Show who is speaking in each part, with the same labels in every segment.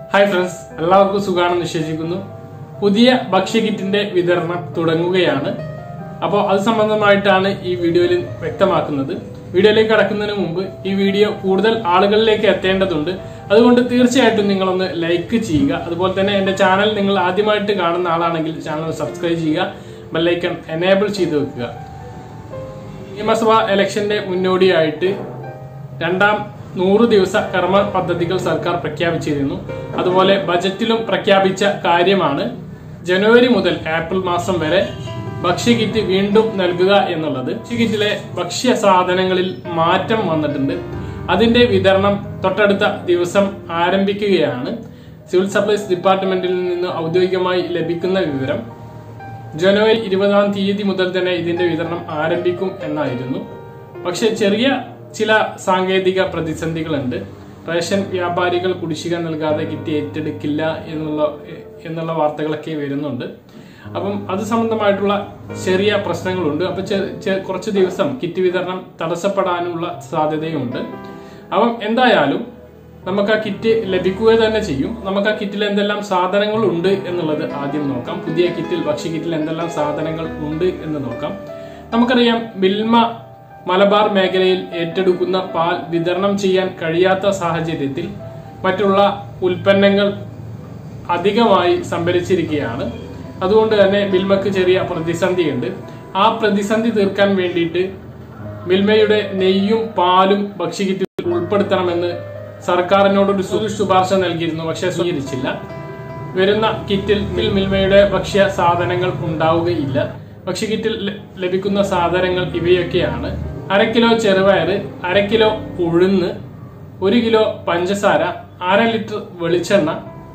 Speaker 1: hi friends എല്ലാവർക്കും സുഖാണെന്ന് വിശ്വസിക്കുന്നു പുതിയ ഭക്ഷ്യകിറ്റിന്റെ വിതരണം തുടങ്ങുകയാണ് അപ്പോൾ അത് സംബന്ധമായിട്ടാണ് ഈ വീഡിയോയിൽ വ്യക്തമാക്കുന്നത് വീഡിയോയിലേക്ക് കടക്കുന്നതിന് മുമ്പ് ഈ വീഡിയോ കൂടുതൽ ആളുകളിലേക്ക് എത്തേണ്ടതുണ്ട് അതുകൊണ്ട് തീർച്ചയായിട്ടും നിങ്ങളൊന്ന് ലൈക്ക് ചെയ്യുക അതുപോലെ തന്നെ എന്റെ ചാനൽ നിങ്ങൾ ആദ്യമായിട്ട് കാണുന്ന ആളാണെങ്കിൽ ചാനൽ സബ്സ്ക്രൈബ് ചെയ്യുക ബെല്ലൈക്കൺ എനേബിൾ ചെയ്ത് വെക്കുക നിയമസഭാ ഇലക്ഷന്റെ മുന്നോടിയായിട്ട് രണ്ടാം നൂറ് ദിവസ കർമ്മ പദ്ധതികൾ സർക്കാർ പ്രഖ്യാപിച്ചിരുന്നു അതുപോലെ ബജറ്റിലും പ്രഖ്യാപിച്ച കാര്യമാണ് ജനുവരി മുതൽ ഏപ്രിൽ മാസം വരെ ഭക്ഷ്യകിറ്റ് വീണ്ടും നൽകുക എന്നുള്ളത് ഭക്ഷ്യകിറ്റിലെ ഭക്ഷ്യ സാധനങ്ങളിൽ മാറ്റം വന്നിട്ടുണ്ട് അതിന്റെ വിതരണം തൊട്ടടുത്ത ദിവസം ആരംഭിക്കുകയാണ് സിവിൽ സപ്ലൈസ് ഡിപ്പാർട്ട്മെന്റിൽ നിന്ന് ഔദ്യോഗികമായി ലഭിക്കുന്ന വിവരം ജനുവരി ഇരുപതാം തീയതി മുതൽ തന്നെ ഇതിന്റെ വിതരണം ആരംഭിക്കും എന്നായിരുന്നു പക്ഷെ ചെറിയ ചില സാങ്കേതിക പ്രതിസന്ധികളുണ്ട് റേഷൻ വ്യാപാരികൾ കുടിശ്ശിക നൽകാതെ കിറ്റ് ഏറ്റെടുക്കില്ല എന്നുള്ള എന്നുള്ള വാർത്തകളൊക്കെ വരുന്നുണ്ട് അപ്പം അത് സംബന്ധമായിട്ടുള്ള ചെറിയ പ്രശ്നങ്ങളുണ്ട് അപ്പൊ ചെ- ചെ- കുറച്ച് ദിവസം കിറ്റ് വിതരണം തടസ്സപ്പെടാനുള്ള സാധ്യതയുണ്ട് അപ്പം എന്തായാലും നമുക്ക് ആ കിറ്റ് ലഭിക്കുക തന്നെ ചെയ്യും നമുക്ക് ആ കിറ്റിൽ എന്തെല്ലാം സാധനങ്ങൾ ഉണ്ട് എന്നുള്ളത് ആദ്യം നോക്കാം പുതിയ കിറ്റിൽ ഭക്ഷ്യ കിറ്റിൽ എന്തെല്ലാം സാധനങ്ങൾ ഉണ്ട് എന്ന് നോക്കാം നമുക്കറിയാം മിൽമ മലബാർ മേഖലയിൽ ഏറ്റെടുക്കുന്ന പാൽ വിതരണം ചെയ്യാൻ കഴിയാത്ത സാഹചര്യത്തിൽ മറ്റുള്ള ഉൽപ്പന്നങ്ങൾ അധികമായി സംഭരിച്ചിരിക്കുകയാണ് അതുകൊണ്ട് തന്നെ മിൽമക്ക് ചെറിയ പ്രതിസന്ധിയുണ്ട് ആ പ്രതിസന്ധി തീർക്കാൻ വേണ്ടിയിട്ട് മിൽമയുടെ നെയ്യും പാലും ഭക്ഷ്യകിറ്റിൽ ഉൾപ്പെടുത്തണമെന്ന് സർക്കാരിനോടൊരു സു- ശുപാർശ നൽകിയിരുന്നു പക്ഷെ സ്വീകരിച്ചില്ല വരുന്ന കിറ്റിൽ മിൽ മിൽമയുടെ ഭക്ഷ്യ സാധനങ്ങൾ ഉണ്ടാവുകയില്ല ഭക്ഷ്യകിറ്റിൽ ല- ലഭിക്കുന്ന സാധനങ്ങൾ ഇവയൊക്കെയാണ് അര കിലോ ചെറുപയർ അര കിലോ ഉഴുന്ന് ഒരു കിലോ പഞ്ചസാര അര ലിറ്റർ വെളിച്ചെണ്ണ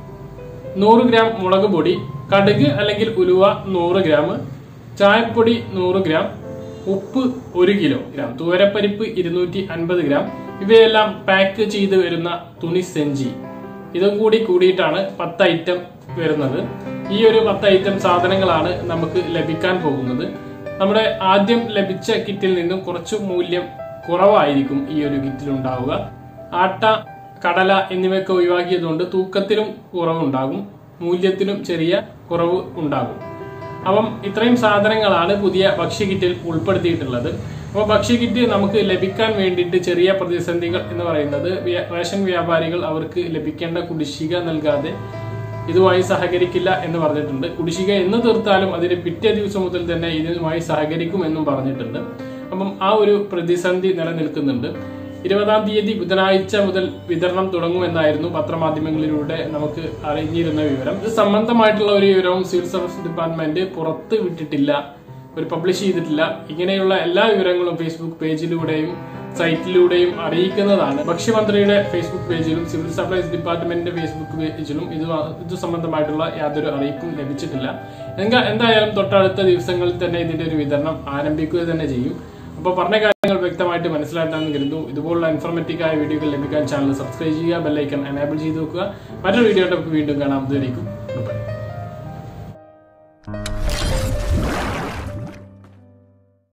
Speaker 1: നൂറ് ഗ്രാം മുളക് പൊടി കടുക് അല്ലെങ്കിൽ ഉലുവ നൂറ് ഗ്രാം ചായപ്പൊടി നൂറ് ഗ്രാം ഉപ്പ് ഒരു കിലോ ഗ്രാം തൂരപ്പരിപ്പ് ഇരുന്നൂറ്റി അൻപത് ഗ്രാം ഇവയെല്ലാം പാക്ക് ചെയ്ത് വരുന്ന തുണി സെഞ്ചി ഇതും കൂടി കൂടിയിട്ടാണ് പത്ത് ഐറ്റം വരുന്നത് ഈ ഒരു പത്ത് ഐറ്റം സാധനങ്ങളാണ് നമുക്ക് ലഭിക്കാൻ പോകുന്നത് നമ്മുടെ ആദ്യം ലഭിച്ച കിറ്റിൽ നിന്നും കുറച്ചു മൂല്യം കുറവായിരിക്കും ഈ ഒരു കിറ്റിൽ ഉണ്ടാവുക ആട്ട കടല എന്നിവയൊക്കെ ഒഴിവാക്കിയതുകൊണ്ട് തൂക്കത്തിലും കുറവുണ്ടാകും മൂല്യത്തിലും ചെറിയ കുറവ് ഉണ്ടാകും അപ്പം ഇത്രയും സാധനങ്ങളാണ് പുതിയ ഭക്ഷ്യകിറ്റിൽ ഉൾപ്പെടുത്തിയിട്ടുള്ളത് അപ്പോൾ ഭക്ഷ്യകിറ്റ് നമുക്ക് ലഭിക്കാൻ വേണ്ടിയിട്ട് ചെറിയ പ്രതിസന്ധികൾ എന്ന് പറയുന്നത് വ്യ- റേഷൻ വ്യാപാരികൾ അവർക്ക് ലഭിക്കേണ്ട കുടിശ്ശിക നൽകാതെ ഇതുമായി സഹകരിക്കില്ല എന്ന് പറഞ്ഞിട്ടുണ്ട് കുടിശ്ശിക എന്ന് തീർത്താലും അതിന് പിറ്റേ ദിവസം മുതൽ തന്നെ ഇതുമായി സഹകരിക്കും എന്നും പറഞ്ഞിട്ടുണ്ട് അപ്പം ആ ഒരു പ്രതിസന്ധി നിലനിൽക്കുന്നുണ്ട് ഇരുപതാം തീയതി ബുധനാഴ്ച മുതൽ വിതരണം തുടങ്ങുമെന്നായിരുന്നു പത്രമാധ്യമങ്ങളിലൂടെ നമുക്ക് അറിഞ്ഞിരുന്ന വിവരം ഇത് സംബന്ധമായിട്ടുള്ള ഒരു വിവരവും സിവിൽ സർവീസ് ഡിപ്പാർട്ട്മെന്റ് പുറത്ത് വിട്ടിട്ടില്ല ഒരു പബ്ലിഷ് ചെയ്തിട്ടില്ല ഇങ്ങനെയുള്ള എല്ലാ വിവരങ്ങളും ഫേസ്ബുക്ക് പേജിലൂടെയും സൈറ്റിലൂടെയും അറിയിക്കുന്നതാണ് ഭക്ഷ്യമന്ത്രിയുടെ ഫേസ്ബുക്ക് പേജിലും സിവിൽ സപ്ലൈസ് ഡിപ്പാർട്ട്മെന്റിന്റെ ഫേസ്ബുക്ക് പേജിലും ഇത് വ- ഇത് സംബന്ധമായിട്ടുള്ള യാതൊരു അറിയിപ്പും ലഭിച്ചിട്ടില്ല എങ്ക- എന്തായാലും തൊട്ടടുത്ത ദിവസങ്ങളിൽ തന്നെ ഇതിന്റെ ഒരു വിതരണം ആരംഭിക്കുക തന്നെ ചെയ്യും അപ്പോൾ പറഞ്ഞ കാര്യങ്ങൾ വ്യക്തമായിട്ട് മനസ്സിലാക്കാമെന്ന് കരുതുന്നു ഇതുപോലുള്ള ഇൻഫോർമേറ്റീവ് ആയ വീഡിയോകൾ ലഭിക്കാൻ ചാനൽ സബ്സ്ക്രൈബ് ചെയ്യുക ബെല്ലൈക്കൺ എനേബിൾ ചെയ്ത് വെക്കുക മറ്റൊരു വീഡിയോ വീണ്ടും കാണാം ഇതുവരെയും